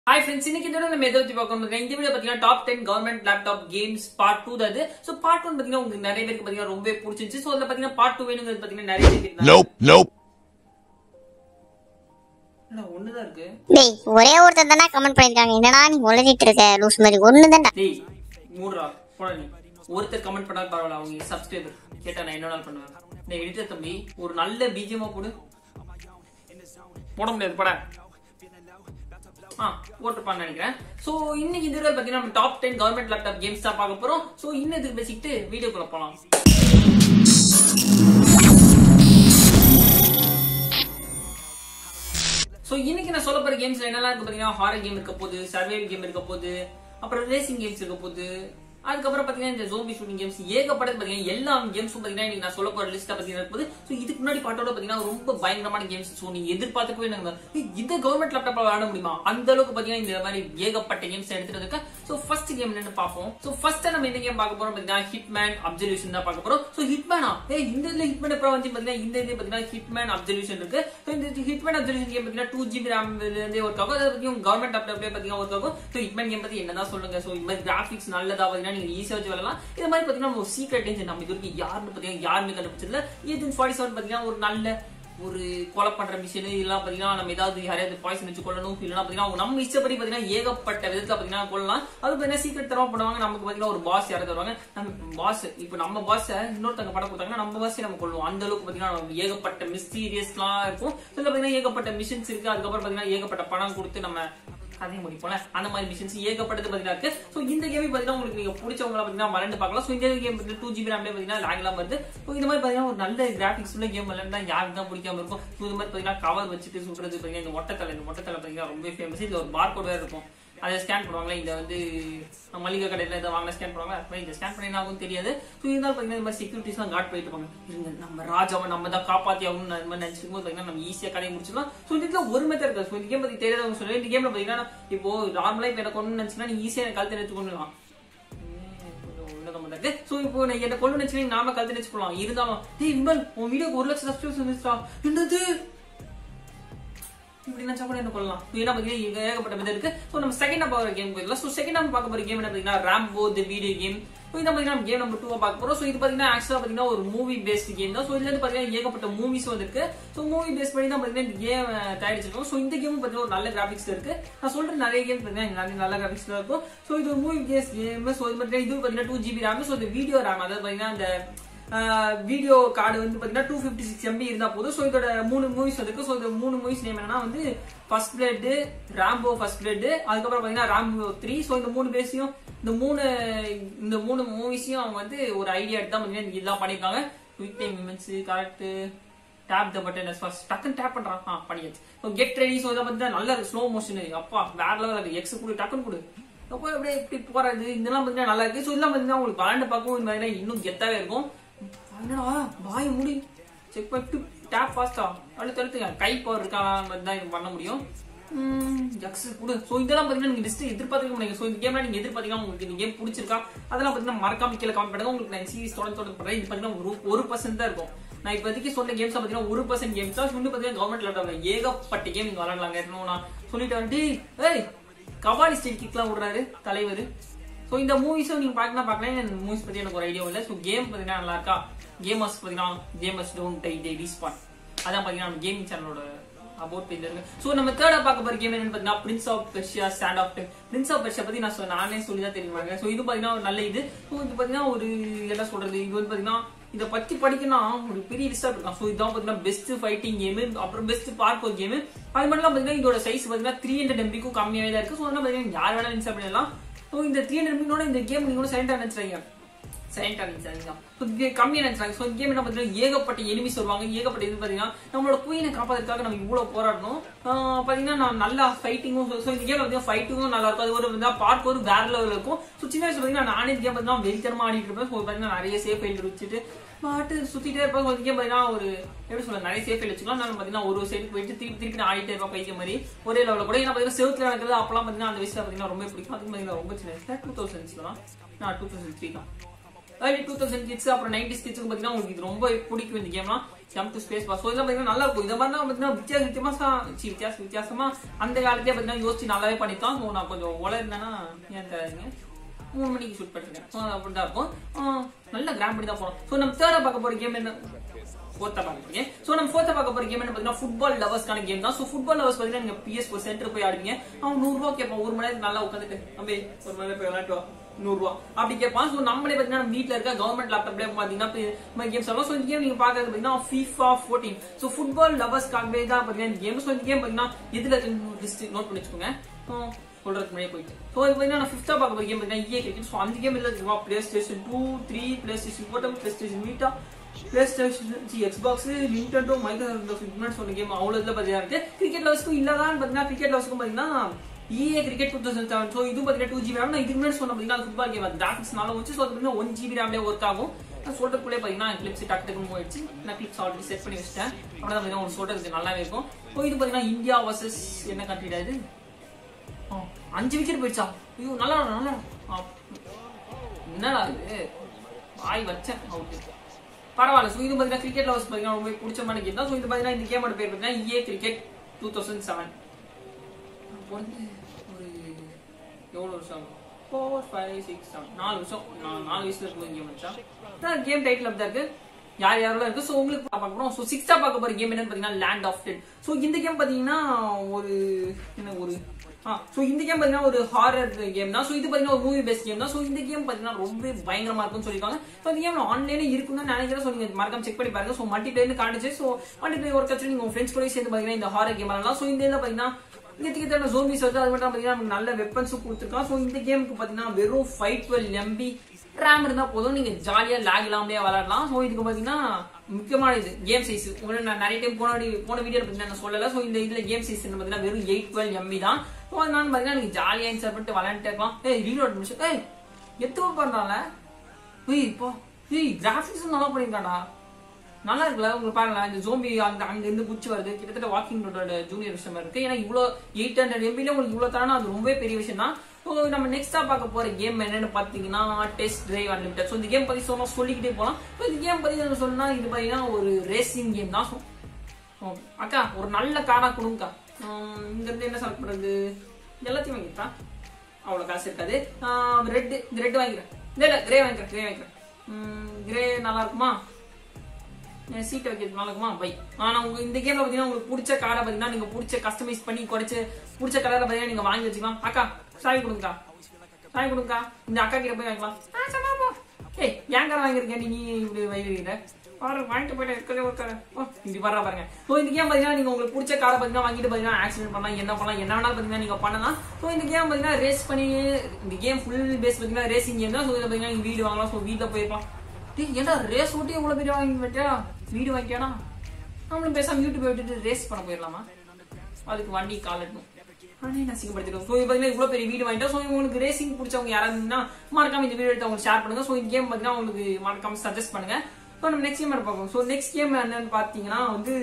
Hi friends இன்னைக்கு இந்த நம்ம எதை பத்தி பார்க்கணும் பாத்தீங்கன்னா, இந்த வீடியோ பாத்தீங்கன்னா top ten government laptop games part two தான் சோ பார்ட் ஒன் பாத்தீங்கன்னா உங்களுக்கு நிறைய பேருக்கு பாத்தீங்கன்னா ரொம்ப பிடிச்சிருந்துச்சு சோ அதுல பாத்தீங்கன்னா பார்ட் டூ வேணுங்கிறது பாத்தீங்கன்னா நிறைய பேர் கேட்டாங்க. Nope, nope. என்னடா, ஒண்ணுதான் இருக்கு டேய் ஒரே ஒருத்தர் தானே கமெண்ட் பண்ணிருக்காங்க என்னடா நீ உளறிட்டு இருக்க லூஸ் மாதிரி ஒண்ணு தான்டா டேய் மூடுறா போடா நீ ஒருத்தர் கமெண்ட் பண்ணாலும் பரவாயில்ல அவங்க சப்ஸ்கிரைபர் கேட்டா நான் என்ன பண்ணுவேன் டேய் எடிட்டர் தம்பி ஒரு நல்ல பிஜிஎம்மா போடு போட முடியாது போட ஆ போட்டுப்பான்னு நினைக்கிறேன் சோ இன்னைக்கு இந்த வீடியோ பாத்தீங்கன்னா நம்ம top ten government laptop games தான் பார்க்க போறோம் சோ இன்னும் இதுக்கு பேசிக்கிட்டு வீடியோக்குள்ள போலாம் சோ இன்னைக்கு நான் சொல்ல போற கேம்ஸ்ல என்னெல்லாம் இருக்கு பாத்தீங்கன்னா ஹாரர் கேம் இருக்க போகுது சர்வைவல் கேம் இருக்க போகுது அப்புறம் ரேசிங் கேம்ஸ் இருக்க போகுது அதுக்கப்புறம் பாத்தீங்கன்னா இந்த ஜோம்பி ஷூட்டிங் கேம்ஸ் ஏகப்பட்டது பாத்தீங்கன்னா எல்லா கேம்ஸும் பாத்தீங்கன்னா இன்னைக்கு நான் சொல்ல போற லிஸ்ட் பாத்தீங்கன்னா இருக்குது சோ இதுக்கு முன்னாடி பாட்டோட பாத்தீங்கன்னா ரொம்ப பயங்கரமான கேம்ஸ் சோ நீங்க எதிர்பார்த்துக்கவே நாங்க "ஏய், இந்த கவர்மெண்ட் லேப்டாப்ல விளையாட முடியுமா அந்த அளவுக்கு பாத்தீங்கன்னா இந்த மாதிரி ஏகப்பட்ட கேம்ஸ் எடுத்துட்டு இருக்கேன் சோ ஃபர்ஸ்ட் கேம் என்னன்னு பார்ப்போம் சோ ஃபர்ஸ்ட் நம்ம என்ன கேம் பார்க்க போறோம் பாத்தீங்கன்னா ஹிட்மேன் அப்சல்யூஷன் தான் பார்க்க போறோம் சோ ஹிட்மேனா ஏய் இந்த இதுல ஹிட்மேன் அப்புறம் வந்து பாத்தீங்கன்னா இந்த இது பாத்தீங்கன்னா ஹிட்மேன் அப்சல்யூஷன் இருக்கு So, இந்த ஹிட்மேன் அப்சல்யூஷன் கேம் பாத்தீங்கன்னா டூ ஜிபி ரேம் இருந்தே ஒர்க் ஆகும் அதை பத்தி கவர்மெண்ட் லேப்டாப்ல பாத்தீங்கன்னா ஒர்க் ஆகும் ஸோ ஹிட்மேன் கேம் பத்தி என்னதான் சொல்லுங்க சோ இந்த மாதிரி கிராபிக்ஸ் நல்லதா பாத்தீங்கன்னா நீங்க ஈஸியா வச்சு விளையாடலாம் இது மாதிரி பாத்தீங்கன்னா நம்ம சீக்ரெட் ஏஜென்ட் நம்ம இது வரைக்கும் யாருன்னு பாத்தீங்கன்னா யாருமே கண்டுபிடிச்சதுல ஏஜென்ட் ஃபார்ட்டி செவன் பாத்தீங்கன்னா ஒரு நல்ல ஒரு கொலை பண்ற மிஷின் இதெல்லாம் பாத்தீங்கன்னா நம்ம ஏதாவது யாரையாவது பாய்சன் வச்சு கொள்ளணும் இல்லைன்னா பாத்தீங்கன்னா நம்ம இஷ்டப்படி பாத்தீங்கன்னா ஏகப்பட்ட விதத்துல பாத்தீங்கன்னா கொள்ளலாம் அது பாத்தீங்கன்னா சீக்கிரம் தரமா பண்ணுவாங்க நமக்கு பாத்தீங்கன்னா ஒரு பாஸ் யாராவது வருவாங்க நம்ம பாஸ் இப்போ நம்ம பாஸ் இன்னொருத்தங்க படம் கொடுத்தாங்கன்னா நம்ம பாஸே நம்ம கொள்ளுவோம் அந்த அளவுக்கு பாத்தீங்கன்னா நமக்கு ஏகப்பட்ட மிஸ்டீரியஸ்லாம் இருக்கும் இதுல பாத்தீங்கன்னா ஏகப்பட்ட மிஷின்ஸ் இருக்கு அதுக்கப்புறம் பாத்தீங்கன்னா ஏகப்பட்ட பணம் கொடுத்து நம்ம கதையை முடிப்போம்ல அந்த மாதிரி மிஷின்ஸ் ஏகப்பட்டது பாத்தீங்கன்னா இருக்கு சோ இந்த கேம் பாத்தீங்கன்னா உங்களுக்கு நீங்க பிடிச்சவங்கள பாத்தீங்கன்னா மறந்து பார்க்கலாம் சோ இந்த கேம் பாத்தீங்கன்னா டூ ஜிபி ரேம்ல பாத்தீங்கன்னா லேக் எல்லாம் வருது சோ இந்த மாதிரி பாத்தீங்கன்னா ஒரு நல்ல கிராபிக்ஸ் உள்ள கேம் விளையாண்டா யாருக்கு தான் பிடிக்காம இருக்கும் So, இந்த மாதிரி பாத்தீங்கன்னா கவர் வச்சுட்டு சுடுறது பாத்தீங்கன்னா இந்த ஒட்டத்தலை இந்த ஒட்டத்தலை பாத்தீங்கன்னா ரொம்ப ஃபேமஸ் இதுல ஒரு பார் கோட் வேற இருக்கும் அதை ஸ்கேன் பண்ணுவாங்களே இந்த வந்து மளிகை கடையில இதை வாங்கின ஸ்கேன் பண்ணுவாங்க அப்ப இந்த ஸ்கேன் பண்ணி ஆகும் தெரியாது ஸோ இருந்தாலும் பாத்தீங்கன்னா இந்த மாதிரி செக்யூரிட்டிஸ் எல்லாம் காட் போயிட்டு இருப்பாங்க இருங்க நம்ம ராஜாவை நம்ம தான் காப்பாத்தி ஆகணும்னு அது மாதிரி நினைச்சிருக்கும் போது பாத்தீங்கன்னா நம்ம ஈஸியா கடையை முடிச்சிடலாம் ஸோ இதுல ஒரு மெத்தட் இருக்கு ஸோ இந்த கேம் பத்தி தெரியாதவங்க சொல்லுவேன் இந்த கேம்ல பாத்தீங்கன்னா இப்போ நார்மலா இப்போ எனக்கு ஒண்ணு நினைச்சுன்னா நீ ஈஸியா எனக்கு கழுத்து எடுத்து கொண்டுலாம் சோ இப்போ நான் என்ன கொண்டு நினைச்சு நாம கழுத்து நினைச்சு போலாம் இருந்தாலும் டேய் விமல் உன் வீடியோக்கு ஒரு லட்சம் சப்ஸ்கிரைபர்ஸ் வந்துச்சா என்னது இப்படி நினைச்சா கூட என்ன கொள்ளலாம் ஏன்னா பாத்தீங்கன்னா இங்க ஏகப்பட்ட மெத்தட் இருக்கு சோ நம்ம செகண்ட் பார்க்க கேம் போயிடலாம் சோ செகண்ட் நம்ம பார்க்க போற கேம் என்ன பாத்தீங்கன்னா Rambo the video game so இந்த பாத்தீங்கன்னா கேம் நம்பர் டூ பார்க்க போறோம் ஸோ இது பாத்தீங்கன்னா ஆக்சுவலா பாத்தீங்கன்னா ஒரு மூவி பேஸ்ட் கேம் தான் ஸோ இதுல இருந்து பாத்தீங்கன்னா ஏகப்பட்ட மூவிஸ் வந்திருக்கு ஸோ மூவி பேஸ் பண்ணி தான் பாத்தீங்கன்னா இந்த கேம் தயாரிச்சிருக்கோம் ஸோ இந்த கேம் பாத்தீங்கன்னா ஒரு நல்ல கிராபிக்ஸ் இருக்கு நான் சொல்ற நிறைய கேம் பாத்தீங்கன்னா நிறைய நல்ல கிராபிக்ஸ் இருக்கும் ஸோ இது ஒரு மூவி பேஸ் கேம் ஸோ இது பாத்தீங்கன்னா இது பாத்தீங்கன்னா டூ ஜிபி ரேம் ஸோ இந்த வீடியோ ரேம் அதாவது பாத்தீங்கன்னா இந்த வீடியோ கார்டு வந்து பாத்தீங்கன்னா டூ ஃபிஃப்டி சிக்ஸ் எம்பி இருந்தா போதும் ஸோ இதோட மூணு மூவிஸ் இருக்கு ஸோ இந்த மூணு மூவிஸ் நேம் என்னன்னா வந்து First Blood Rambo First Blood அதுக்கப்புறம் பாத்தீங்கன்னா ராம்போ த்ரீ ஸோ இந்த மூணு பேஸையும் இந்த மூணு இந்த மூணு மூவிஸையும் அவங்க வந்து ஒரு ஐடியா எடுத்து தான் பாத்தீங்கன்னா இதெல்லாம் பண்ணிருக்காங்க quick time moments correct tap the button first டக்குன்னு டேப் பண்றான் ஆ பண்ணியாச்சு ஸோ கெட் ரெடி ஸோ இதை பார்த்தீங்கன்னா நல்ல ஸ்லோ மோஷன் அப்பா வேற லெவல் எக்ஸ் கொடு டக்குன்னு கொடு அப்போ அப்படியே இப்படி போறது இதெல்லாம் பாத்தீங்கன்னா நல்லா இருக்கு ஸோ இதெல்லாம் பாத்தீங்கன்னா உங்களுக்கு விளாண்டு பார்க்கவும் இந்த மாதிரி இன்னும் கெத்தாவே இருக்கும் என்னடா வாய முடி செக் பண்ணிட்டு டேப் ஃபாஸ்டா அடுத்து அடுத்து கை பவர் இருக்கா மாதிரி தான் இது பண்ண முடியும் ஜக்ஸ் கொடு ஸோ இதெல்லாம் பாத்தீங்கன்னா நீங்க லிஸ்ட் எதிர்பார்த்துக்க முடியும் ஸோ இந்த கேம்ல நீங்க எதிர்பார்த்தீங்கன்னா உங்களுக்கு இந்த கேம் பிடிச்சிருக்கா அதெல்லாம் பாத்தீங்கன்னா மறக்காம கீழே கமெண்ட் பண்ணுங்க உங்களுக்கு நான் சீரிஸ் தொடர்ந்து தொடர்ந்து பண்றேன் இது பாத்தீங்கன்னா ஒரு ஒரு பர்சன்ட் தான் இருக்கும் நான் இப்போதைக்கு சொன்ன கேம்ஸ் பாத்தீங்கன்னா ஒரு பர்சன்ட் கேம்ஸ் தான் இன்னும் பாத்தீங்கன்னா கவர்மெண்ட் லேப்டாப்ல ஏகப்பட்ட கேம் நீங்க விளாடலாங்க இன்னும் நான் சொல்லிட்டு வந்து ஏய் கபாலி ஸ்டைல் கிக்லாம் விடுறாரு தலைவர் ஸோ இந்த மூவிஸும் நீங்க பார்க்கலாம் பார்க்கலாம் இந்த மூவிஸ் பத்தி எனக்கு ஒரு ஐடியா இல்லை ஸோ கேம் பாத்தீங்கன்னா நல்லா இருக்கா கேமர்ஸ் பாத்தீங்கன்னா gamers don't die they respawn அதான் பாத்தீங்கன்னா நம்ம கேமிங் சேனலோட அபவுட் பேஜ் இருக்கு ஸோ நம்ம தேர்டா பார்க்க போற கேம் என்னன்னு பாத்தீங்கன்னா Prince of Persia stand off Prince of Persia பத்தி நான் சொ- நானே சொல்லி தான் தெரியுமாங்க ஸோ இது பாத்தீங்கன்னா ஒரு நல்ல இது ஸோ இது பாத்தீங்கன்னா ஒரு என்ன சொல்றது இது வந்து பாத்தீங்கன்னா இதை பத்தி படிக்கணும் ஒரு பெரிய லிஸ்டா இருக்கும் ஸோ இதான் பாத்தீங்கன்னா பெஸ்ட் ஃபைட்டிங் கேம் அப்புறம் பெஸ்ட் பார்க்கோ கேம் அது மட்டும் இல்லாம பாத்தீங்கன்னா இதோட சைஸ் பாத்தீங்கன்னா த்ரீ ஹண்ட்ரட் எம்பிக்கும் கம்மியாவே தான் இருக்கு ஸோ அதனால பாத்தீங்கன்னா யார் வேணாலும் இன்ஸ்டால் பண்ணிடலாம் ஸோ இந்த த்ரீ ஹண்ட்ரட் எம்பினோட இந்த கேம் நீங்க கூட சைலண்டா நினைச்சுறீங்க சைலண்டா நினைச்சாங்க ஸோ கம்மியா நினைச்சாங்க ஸோ கேம் என்ன பாத்தீங்கன்னா ஏகப்பட்ட எனிமிஸ் வருவாங்க ஏகப்பட்ட இது பாத்தீங்கன்னா நம்மளோட குயினை காப்பாதுக்காக நம்ம இவ்வளவு போராடணும் ஆஹ் பாத்தீங்கன்னா நான் நல்லா ஃபைட்டிங்கும் ஸோ இந்த கேம்ல பாத்தீங்கன்னா ஃபைட்டிங்கும் நல்லா இருக்கும் அது ஒரு வந்து பார்க்க ஒரு வேற லெவல் இருக்கும் ஸோ சின்ன வயசுல பாத்தீங்கன்னா நானே இந்த கேம் பாத்தீங்கன்னா வெறித்தனமா ஆடிட்டு இருப்பேன் ஸோ பாத்தீங்கன்னா நிறைய சேஃப் ஃபைல் வச்சுட்டு பாட்டு சுத்திட்டே இருப்பாங்க ஒரு கேம் பாத்தீங்கன்னா ஒரு எப்படி சொல்ல நிறைய சேஃப் ஃபைல் வச்சுக்கலாம் நான் பாத்தீங்கன்னா ஒரு சைடு போயிட்டு திருப்பி திருப்பி நான் ஆடிட்டே இருப்பேன் பைக்க மாதிரி ஒரே லெவலில் கூட ஏன்னா பாத்தீங்கன்னா செவத்துல நடக்கிறது அப்பெல்லாம் பாத்தீங்கன்னா அந்த வயசுல பாத்தீங்கன்னா ரொம்ப பிடிக்கும் அதுக்கு பாத்தீங்கன்னா ரொம்ப சின்ன வயசுல டூ தௌசண்ட்ஸ்ல தான் நான் டூ தௌசண்ட் த்ரீ தான் ஏர்லி டூ தௌசண்ட் கிட்ஸ் அப்புறம் நைன்டி கிட்ஸுக்கு பார்த்தீங்கன்னா உங்களுக்கு இது ரொம்ப பிடிக்கும் இந்த கேம்லாம் jump to space boss so இதெல்லாம் பார்த்தீங்கன்னா நல்லா இருக்கும் இந்த மாதிரி தான் பார்த்தீங்கன்னா வித்தியாச வித்தியாசமா சி வித்தியாச வித்தியாசமா அந்த காலத்தையே பார்த்தீங்கன்னா யோசிச்சு நல்லாவே பண்ணித்தான் ஸோ நான் கொஞ்சம் உலர்ந்தேன்னா ஏன் தராங்க மூணு மணிக்கு ஷூட் பண்ணிருக்கேன் ஸோ அப்படி தான் இருக்கும் ஆ, நல்ல கிராண்ட் பண்ணி தான் போகணும் ஸோ நம்ம தேர்டா பார்க்க போற கேம் என்ன ஃபோர்த்தா பார்க்குறீங்க ஸோ நம்ம ஃபோர்த்தா பார்க்க போற கேம் என்ன பார்த்தீங்கன்னா ஃபுட்பால் லவர்ஸ்க்கான கேம் தான் ஸோ ஃபுட்பால் லவர்ஸ் பார்த்தீங்கன்னா நீங்க பிஎஸ் ஒரு சென்டர் போய் ஆடுவீங்க அவன் நூறுரூவா கேட்பான் ஒரு மணி நேரம் நல்லா உட்காந்துட்டு தம்பி ஒரு மணி நேரம் போய் விளையாட்டு வா நூறுரூவா அப்படி கேட்பான் ஸோ நம்மளே பார்த்தீங்கன்னா நம்ம வீட்டில் இருக்க கவர்மெண்ட் லேப்டாப்லேயே பார்த்தீங்கன்னா கேம்ஸ் ஆகும் ஸோ இந்த கேம் நீங்க பார்க்கறது பார்த்தீங்கன்னா FIFA 14 ஸோ ஃபுட்பால் லவர்ஸ்க்காகவே தான் பார்த்தீங்கன்னா இந்த கேம் ஸோ இந்த கேம் பார்த்தீங்கன்னா இதுல லிஸ்ட் நோட் பண்ணி வச்சுக்கோங்க So, சொல்றதுக்கு முன்னாடியே போயிட்டு ஸோ இது பார்த்தீங்கன்னா நான் ஃபிஃப்த்தா பார்க்க போகிற கேம் பார்த்தீங்கன்னா இஏ கிரிக்கெட் ஸோ அந்த கேம் இல்லை PlayStation two three PlayStation bottom PlayStation Vita PlayStation Xbox Nintendo Microsoft சொன்ன கேம் அவ்வளோ இதில் பார்த்தீங்கன்னா இருக்கு கிரிக்கெட் லவர்ஸ்க்கும் இல்லாதான் பார்த்தீங்கன்னா கிரிக்கெட் லவர்ஸ்க்கும் பார்த்தீங்கன்னா EA cricket two thousand seven so இது பார்த்தீங்கன்னா டூ ஜிபி ரேம் நான் இதுக்கு முன்னாடி சொன்ன பார்த்தீங்கன்னா ஃபுட்பால் கேம் கிராஃபிக்ஸ் நல்லா வச்சு ஸோ அது பார்த்தீங்கன்னா ஒன் ஜிபி ரேம்லேயே ஒர்க் ஆகும் நான் சொல்றதுக்குள்ளே பார்த்தீங்கன்னா கிளிப்ஸ் டக்கு டக்குன்னு போயிடுச்சு நான் கிளிப்ஸ் ஆல்ரெடி செட் பண்ணி வச்சிட்டேன் அப்புறம் தான் பார்த்தீங்கன்னா ஒரு சொல்றதுக்கு நல்லாவே இருக்கும் ஸோ இது பார்த்தீங்கன்னா இந்தியா வர்சஸ் என்ன கண்ட்ரிடா இது ஆ, அஞ்சு விக்கெட் போயிடுச்சா ஐயோ நல்லா ஆடு, நல்லா ஆடு. ஆ, என்னடா இது வாய் வச்சேன் அவுட் பரவாயில்ல ஸோ இது பார்த்தீங்கன்னா கிரிக்கெட் லவர்ஸ் பார்த்தீங்கன்னா ரொம்ப பிடிச்ச மாதிரி கேம் தான் ஸோ இது பார்த்தீங்கன்னா இந்த கேமோட பேர் பார்த்தீங்கன்னா EA cricket two thousand seven வந்து ஒரு எவ்வளோ வருஷம் ஆகும் ஃபோர் ஃபைவ் சிக்ஸ் செவன் நாலு வருஷம் நான் நாலு வயசுல இருக்கும் கேம் வச்சா கேம் டைட்டில் அப்படி தான் இருக்கு யார் யாரெல்லாம் இருக்கு ஸோ உங்களுக்கு பார்க்க போறோம் ஸோ சிக்ஸ்டா பார்க்க போற கேம் என்னன்னு பார்த்தீங்கன்னா லேண்ட் ஆஃப் டெட் ஸோ இந்த கேம் பார்த்தீங்கன்னா ஒரு என்ன ஒரு ஆ ஸோ இந்த கேம் பார்த்தீங்கன்னா ஒரு ஹாரர் கேம் தான் ஸோ இது பார்த்தீங்கன்னா ஒரு மூவி பேஸ்ட் கேம் தான் ஸோ இந்த கேம் பார்த்தீங்கன்னா ரொம்ப பயங்கரமா இருக்கும்னு சொல்லியிருக்காங்க ஸோ இந்த கேம் ஆன்லைனே இருக்குன்னு தான் நினைக்கிறேன் ஸோ நீங்க மறக்காம செக் பண்ணி பாருங்க ஸோ மல்டி பிளேயர்னு காட்டுச்சு ஸோ மல்டி பிளேயர் ஒரு கட்சி நீங்க உங்க ஃப்ரெண்ட்ஸ் கூட சேர்ந்து பார்த்தீங்கன்னா இந்த ஹாரர் கேம் விளாடலாம் ஸோ இந்த இதில் பார்த்தீங்கன்னா இங்க திக்கிட்ட ஜோம்பிஸ் வருது அது மட்டும் பாத்தீங்கன்னா நமக்கு நல்ல வெப்பன்ஸும் கொடுத்துருக்கான் ஸோ இந்த கேமுக்கு பாத்தீங்கன்னா வெறும் ஃபைவ் டுவெல் எம்பி ரேம் இருந்தா போதும் நீங்க ஜாலியா லேக் இல்லாமலே விளையாடலாம் ஸோ இதுக்கு பாத்தீங்கன்னா முக்கியமான இது கேம் சைஸ் உங்களுக்கு நான் நிறைய டைம் போன வீடியோ- போன வீடியோ பார்த்தீங்கன்னா நான் சொல்லல ஸோ இந்த இதுல கேம் சைஸ் பாத்தீங்கன்னா வெறும் எயிட் டுவெல் எம்பி தான் ஸோ அதனால பாத்தீங்கன்னா நீங்க ஜாலியா இன்சர்ட் பண்ணிட்டு விளையாண்டுட்டே இருக்கலாம் ஏய் ரீலோட் மிஷன் ஏய் எத்தனை பண்றாங்க ஏய் இப்போ ஏய் கிராஃபிக்ஸும் நல்லா பண்ணிருக்காடா நல்லா இருக்குல்ல உங்களுக்கு பாருங்களேன் இந்த ஜோம்பி அங்க அங்க இருந்து குச்சி வருது கிட்டத்தட்ட வாக்கிங் ரோடோட ஜூனியர் விஷயமா இருக்கு ஏன்னா இவ்வளோ எயிட் ஹண்ட்ரட் எம்பில உங்களுக்கு இவ்வளோ தரானா அது ரொம்பவே பெரிய விஷயம் தான் ஸோ நம்ம நெக்ஸ்டா பார்க்க போற கேம் என்னன்னு பாத்தீங்கன்னா டெஸ்ட் டிரைவ் அன்லிமிட்டட் ஸோ இந்த கேம் பத்தி சொன்னா சொல்லிக்கிட்டே போலாம் ஸோ இந்த கேம் பத்தி நம்ம சொன்னா இது பாத்தீங்கன்னா ஒரு ரேசிங் கேம் தான் So, ஓ, அக்கா ஒரு நல்ல காரா கொடுங்கக்கா உம், இங்க இருந்து என்ன செலக்ட் பண்றது எல்லாத்தையும் வாங்கிட்டா அவ்வளவு காசு இருக்காது ரெட் இந்த ரெட் வாங்கிக்கிறேன் இல்ல இல்ல கிரே வாங்கிக்கிறேன் கிரே வாங்கிக்கிறேன் கிரே நல்லா இருக்குமா சீட்டை வைக்கிறது நல்லா இருக்குமா பை ஆனா உங்க இந்த கேம்ல பாத்தீங்கன்னா உங்களுக்கு பிடிச்ச காரை பாத்தீங்கன்னா நீங்க பிடிச்ச கஸ்டமைஸ் பண்ணி குறைச்சு பிடிச்ச கலரை பாத்தீங்கன்னா நீங்க வாங்கி வச்சுக்கலாம் அக்கா சாய் கொடுங்கக்கா சாய் கொடுங்கக்கா இந்த அக்கா கிட்ட போய் வாங்கிக்கலாம் ஆ, சரி, போ. ஏய் ஏன் காரை வாங்கியிருக்கேன் நீ இப்படி வைக்கிறீங்க பாரு வாங்கிட்டு போயிட்டு இருக்கதே ஒரு காரை ஓ இப்படி பாரு பாருங்க ஸோ இந்த கேம் பாத்தீங்கன்னா நீங்க உங்களுக்கு பிடிச்ச காரை பாத்தீங்கன்னா வாங்கிட்டு பாத்தீங்கன்னா ஆக்சிடென்ட் பண்ணலாம் என்ன பண்ணலாம் என்ன வேணாலும் பாத்தீங்கன்னா நீங்க பண்ணலாம் ஸோ இந்த கேம் பாத்தீங்கன்னா ரேஸ் பண்ணி இந்த கேம் ஃபுல் பேஸ் பாத்தீங்கன்னா ரேசிங் கேம் தான் ஸோ இதில் பாத்தீங்கன்னா நீங்க வீடு வாங்கலாம் ஸோ வீட்டில் போயிருக்கலாம் டேய் ஏன்டா ரேஸ் ஓட்டி இவ்வளவு பெரிய வாங்கி போயிட்டியா வீடு வாங்கிட்டியானா நம்மளும் பேசாம யூடியூப் விட்டுட்டு ரேஸ் பண்ண போயிடலாமா அதுக்கு வண்டி காலட்டும் அண்ணே நசிக்கப்படுத்திடும் ஸோ பார்த்தீங்கன்னா இவ்வளோ பெரிய வீடு வாங்கிட்டோம் ஸோ உங்களுக்கு ரேசிங் பிடிச்சவங்க யாராவது இருந்தா மறக்காம இந்த வீடியோ எடுத்து அவங்க ஷேர் பண்ணுங்க ஸோ இந்த கேம் பார்த்தீங்கன்னா உங்களுக்கு மறக்காம சஜஸ்ட் பண்ணுங்க ஸோ நம்ம நெக்ஸ்ட் கேம் பார்ப்போம் ஸோ நெக்ஸ்ட் கேம் என்னன்னு பார்த்தீங்கன்னா வந்து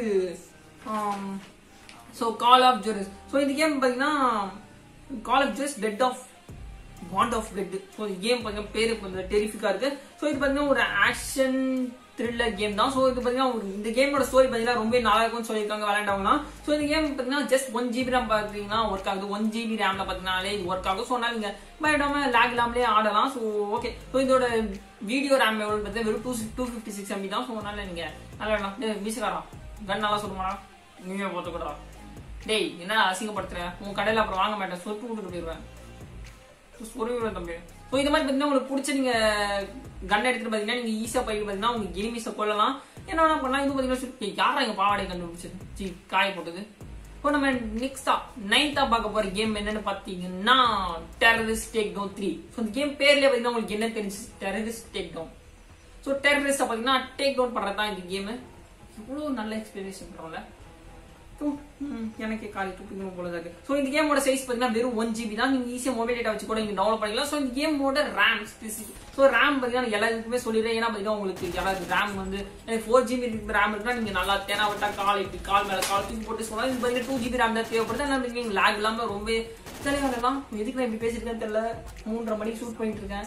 so Call of Juarez so இந்த கேம் பார்த்தீங்கன்னா Call of Juarez dead of bound of blood so இந்த கேம் பார்த்தீங்கன்னா பேரு கொஞ்சம் டெரிஃபிக்கா இருக்கு ஸோ இது பார்த்தீங்கன்னா ஒரு ஆக்ஷன் த்ரில்லர் கேம் தான் ஸோ இது பார்த்தீங்கன்னா ஒரு இந்த கேமோட ஸ்டோரி பார்த்தீங்கன்னா ரொம்ப நல்லா இருக்கும்னு சொல்லியிருக்காங்க விளையாண்டவங்க ஸோ இந்த கேம் பார்த்தீங்கன்னா ஜஸ்ட் ஒன் ஜிபி ரேம் பார்த்தீங்கன்னா ஒர்க் ஆகுது ஒன் ஜிபி ரேம்ல பார்த்தீங்கன்னாலே இது ஒர்க் ஆகும் ஸோ அதனால நீங்க பயடாம லேக் இல்லாமலே ஆடலாம் ஸோ ஓகே ஸோ இதோட வீடியோ ரேம் எவ்வளோ பார்த்தீங்கன்னா வெறும் two two fifty six MB தான் ஸோ அதனால நீங்க விளையாடலாம் டேய் வீசுக்காரா கன் நல்லா சொல்லுமாடா நீங்க போட்டுக்கூடா டேய் என்ன அசிங்கப்படுத்துறேன் உன் கடையில் அப்புறம் வாங்க மாட்டேன் சொட்டு விட்டுட்டு போயிடுவேன் சொருவிடுவேன் தம்பி ஸோ இந்த மாதிரி பார்த்தீங்கன்னா உங்களுக்கு பிடிச்ச நீங்க கன் எடுத்துட்டு பார்த்தீங்கன்னா நீங்க ஈஸியா போயிட்டு பார்த்தீங்கன்னா உங்க எனிமிஸை கொல்லலாம் என்ன வேணா பண்ணலாம் இது பார்த்தீங்கன்னா யாரா எங்க பாவாடை கண்டுபிடிச்சது சி காய போட்டது இப்போ நம்ம நெக்ஸ்டா நைன்த்தா பார்க்க போற கேம் என்னன்னு பாத்தீங்கன்னா terrorist take down three so இந்த கேம் பேர்லயே பார்த்தீங்கன்னா உங்களுக்கு என்ன தெரிஞ்சு terrorist take down so terrorist பார்த்தீங்கன்னா டேக் டவுன் பண்றது தான் இந்த கேம் இவ்வளோ நல்ல எக்ஸ்பீரியன்ஸ் பண்றோம்ல எனக்கு காலி தூக்கிக்கணும் போல தான் இருக்கு ஸோ இந்த கேமோட சைஸ் பார்த்தீங்கன்னா வெறும் ஒன் ஜிபி தான் நீங்க ஈஸியா மொபைல் டேட்டா வச்சு கூட நீங்க டவுன்லோட் பண்ணிக்கலாம் ஸோ இந்த கேமோட ரேம் ஸோ ரேம் பார்த்தீங்கன்னா எல்லாருக்குமே சொல்லிடுறேன் ஏன்னா பார்த்தீங்கன்னா உங்களுக்கு யாராவது ரேம் வந்து எனக்கு ஃபோர் ஜிபி ரேம் இருக்குன்னா நீங்க நல்லா தேனா விட்டா கால் இப்படி கால் மேல கால் தூக்கி போட்டு சொல்லலாம் இது பார்த்தீங்கன்னா டூ ஜிபி ரேம் தான் தேவைப்படுது அதனால நீங்க லேக் இல்லாம ரொம்ப தெளிவாகலாம் எதுக்கு நான் இப்படி பேசிட்டு இருக்கேன்னு தெரியல மூன்றரை மணிக்கு ஷூட் பண்ணிட்டு இருக்கேன்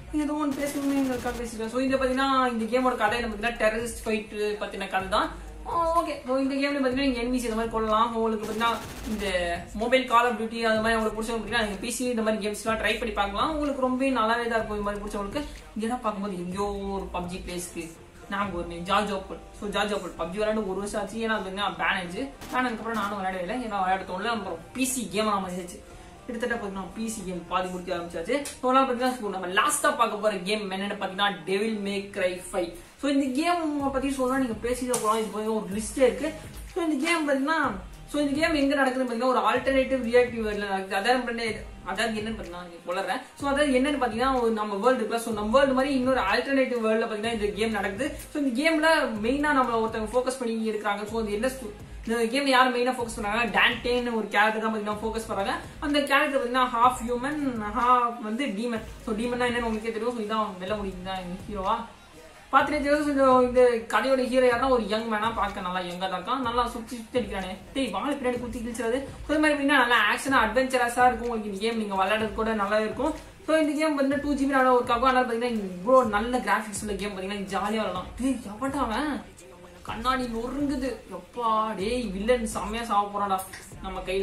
ஏதோ ஒன்று பேசணுமே எங்களுக்காக பேசிருக்கேன் ஸோ இது பார்த்தீங்கன்னா இந்த கேமோட கதை என்ன பார்த்தீங்கன்னா டெரரிஸ்ட் ஃபைட் பற்றின கதை தான் ஓகே ஸோ இந்த கேம்ல பார்த்தீங்கன்னா நீங்கள் என்விசி இந்த மாதிரி கொள்ளலாம் உங்களுக்கு பார்த்தீங்கன்னா இந்த மொபைல் கால் ஆஃப் டியூட்டி அது மாதிரி உங்களுக்கு பிடிச்சவங்க பார்த்தீங்கன்னா நீங்கள் பிசி இந்த மாதிரி கேம்ஸ்லாம் ட்ரை பண்ணி பார்க்கலாம் உங்களுக்கு ரொம்ப நல்லாவே தான் இருக்கும் இந்த மாதிரி பிடிச்சவங்களுக்கு இதெல்லாம் பார்க்கும்போது எங்கேயோ ஒரு பப்ஜி பிளேஸ்க்கு நாங்கள் ஒரு George Opal so George Opal PUBG விளையாண்டு ஒரு வருஷம் ஆச்சு ஏன்னா அது பேன் ஆயிடுச்சு பேன் அதுக்கப்புறம் நானும் விளையாடவே இல்லை ஏன்னா விளையாட தோணல அப்புறம் பிசி கேம் நம்ம இருந்துச்சு கிட்டத்தட்ட பார்த்தீங்கன்னா பிசி கேம் பாதி முடிக்க ஆரம்பிச்சாச்சு ஸோ அதனால பார்த்தீங்கன்னா நம்ம லாஸ்ட்டாக பார்க்க போகிற கேம் என்னென்னு பார்த்தீங்கன்னா Devil May Cry five so இந்த கேம் பற்றி சொல்லலாம் நீங்கள் பேசிதான் போகலாம் இது போய் ஒரு லிஸ்டே இருக்கு ஸோ இந்த கேம் பார்த்தீங்கன்னா ஸோ இந்த கேம் எங்க நடக்குதுன்னு பார்த்தீங்கன்னா ஒரு ஆல்டர்னேட்டிவ் ரியாக்டிவ் வேர்ல்டில் நடக்குது அதாவது பண்ணி- அதாவது என்னன்னு பார்த்தீங்கன்னா நீங்க சொல்லுறேன் ஸோ அதாவது என்னன்னு பார்த்தீங்கன்னா ஒரு நம்ம வேர்ல்டு இருக்குல்ல ஸோ நம்ம வேர்ல்டு மாதிரி இன்னொரு ஆல்டர்னேட்டிவ் வேர்ல்டில் பார்த்தீங்கன்னா இந்த கேம் நடக்குது ஸோ இந்த கேம்ல மெயினாக நம்மள ஒருத்தவங்க ஃபோக்கஸ் பண்ணி இருக்காங்க ஸோ அது என்ன stu- இந்த கேம் யார் மெயினாக ஃபோக்கஸ் பண்ணாங்க டேன்டேன்னு ஒரு கேரக்டர் தான் பார்த்தீங்கன்னா ஃபோக்கஸ் பண்றாங்க அந்த கேரக்டர் பார்த்தீங்கன்னா ஹாஃப் ஹியூமன் ஹாஃப் வந்து டீமன் ஸோ டீமன்னா என்னன்னு உங்களுக்கே தெரியும் ஸோ இதான் வெள்ள முடியும் தான் ஹீரோவா பார்த்துட்டு தெரியும் கொஞ்சம் இந்த கதையோட ஹீரோ யாருன்னா ஒரு யங் மேனா பார்க்க நல்லா யங்கா தான் இருக்கான் நல்லா சுத்தி சுத்தி அடிக்கிறானே டேய் வாழை பின்னாடி குத்தி கிழிச்சிடாது ஸோ இது மாதிரி எப்படின்னா நல்லா ஆக்ஷனா அட்வென்ச்சரஸா இருக்கும் உங்களுக்கு இந்த கேம் நீங்க விளையாடுறது கூட நல்லா இருக்கும் ஸோ இந்த கேம் பார்த்தீங்கன்னா டூ ஜிபி நல்லா ஒர்க் ஆகும் அதனால பார்த்தீங்கன்னா இவ்வளோ நல்ல கிராஃபிக்ஸ் உள்ள கேம் பார்த்தீங்கன்னா ஜாலியாக விளாடலாம் டேய் எவன்டா அவன் கண்ணாடி நொறுங்குது எப்பா டேய் வில்லன் செம்மையா சாவ போறான்டா நம்ம கையில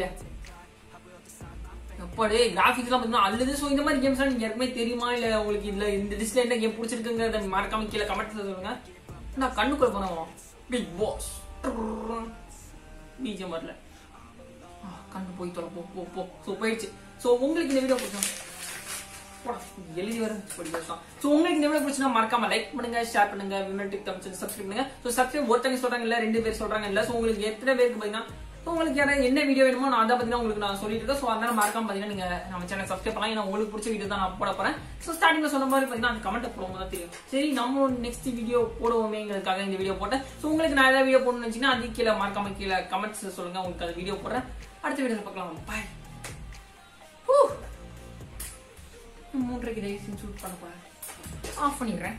எப்பா டேய் கிராஃபிக்ஸ்லாம் பார்த்தீங்கன்னா அல்லது ஸோ இந்த மாதிரி கேம்ஸ்லாம் நீங்க யாருக்குமே தெரியுமா இல்ல உங்களுக்கு இதுல இந்த டிஸ்ல என்ன கேம் பிடிச்சிருக்குங்கிறத மறக்காம கீழே கமெண்ட்ஸ்ல சொல்லுங்க நான் கண்ணுக்குள்ள போனோம் பிக் பாஸ் பிஜிஎம் வரல ஆ, கண்ணு போய் தொலை போ போ போ ஸோ போயிடுச்சு ஸோ உங்களுக்கு இந்த வீடியோ பிடிக்கும் போடா, எழுதி வர படிக்கலாம் ஸோ உங்களுக்கு இந்த வீடியோ பிடிச்சினா மறக்காம லைக் பண்ணுங்க ஷேர் பண்ணுங்க விமன் டிக்டாக் சேனல் சப்ஸ்கிரைப் பண்ணுங்க ஸோ சப்ஸ்கிரைப் ஒருத்தங்க சொல்றாங்க இல்ல ரெண்டு பேர் சொல்றாங்க இல்ல ஸோ உங்களுக்கு எத்தனை பேருக்கு பாத்தீங்கன்னா so உங்களுக்கு யாராவது என்ன வீடியோ வேணுமோ நான் அதை பத்தி உங்களுக்கு நான் சொல்லிட்டு இருக்கேன் ஸோ அதனால மறக்காம பாத்தீங்கன்னா நீங்க நம்ம சேனல் சப்ஸ்கிரைப் பண்ணலாம் ஏன்னா உங்களுக்கு பிடிச்ச வீடியோ தான் நான் போட போறேன் ஸோ ஸ்டார்டிங்ல சொன்ன மாதிரி பாத்தீங்கன்னா அந்த கமெண்ட் போடும்போது தான் தெரியும் சரி நம்ம நெக்ஸ்ட் வீடியோ போடுவோமேங்கிறதுக்காக இந்த வீடியோ போட்டேன் ஸோ உங்களுக்கு நான் ஏதாவது வீடியோ போடணும்னு நினைச்சீங்கன்னா அது கீழே மறக்காம கீழே கமெண்ட்ஸ் சொல்லுங்க உங்களுக்கு அது வீடியோ போடுறேன் அடுத்த வீடியோல பார்க்கலாம் பாய் மூன்றரைக்கு தயவு ஷூட் பண்ண போறேன் ஆஃப் பண்ணிடுறேன்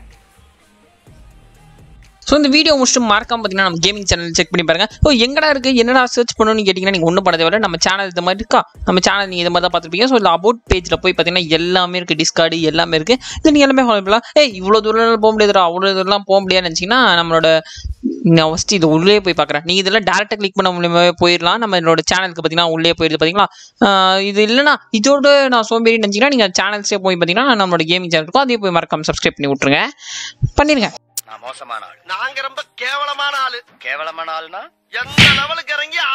ஸோ இந்த வீடியோ முடிச்சுட்டு மறக்காம பார்த்தீங்கன்னா நம்ம கேமிங் சேனல் செக் பண்ணி பாருங்க ஓ எங்கடா இருக்கு என்னடா சர்ச் பண்ணணும்னு கேட்டிங்கன்னா நீங்கள் ஒன்றும் பண்ண தேவையில்ல நம்ம சேனல் இந்த மாதிரி இருக்கா நம்ம சேனல் நீங்கள் இது மாதிரி தான் பார்த்துருப்பீங்க ஸோ இந்த அபவுட் பேஜில் போய் பார்த்தீங்கன்னா எல்லாமே இருக்குது டிஸ்கார்டு எல்லாமே இருக்குது இது நீங்கள் எல்லாமே ஃபாலோ பண்ணலாம் ஏய் இவ்வளோ தூரம் போக முடியாதுடா அவ்வளோ தூரம்லாம் போக முடியாதுன்னு நினச்சிங்கன்னா நம்மளோட நான் ஃபஸ்ட்டு இது உள்ளே போய் பார்க்குறேன் நீங்கள் இதெல்லாம் டேரெக்டாக கிளிக் பண்ண மூலியமாகவே போயிடலாம் நம்ம என்னோட சேனலுக்கு பார்த்தீங்கன்னா உள்ளே போயிடுது பார்த்தீங்களா ஆஹ் இது இல்லைனா இதோட நான் சோம்பேறி நினச்சிங்கன்னா நீங்கள் சேனல்ஸே போய் பார்த்தீங்கன்னா நம்மளோட கேமிங் சேனல் இருக்கும் அதையே போய் மறக்காம சப்ஸ்கிரைப் பண்ணி விட்ருங்க பண்ணிடுங்க நான் மோசமான ஆள் நாங்க ரொம்ப கேவலமான ஆளு கேவலமான ஆள்னா எந்த லெவலுக்கு இறங்கி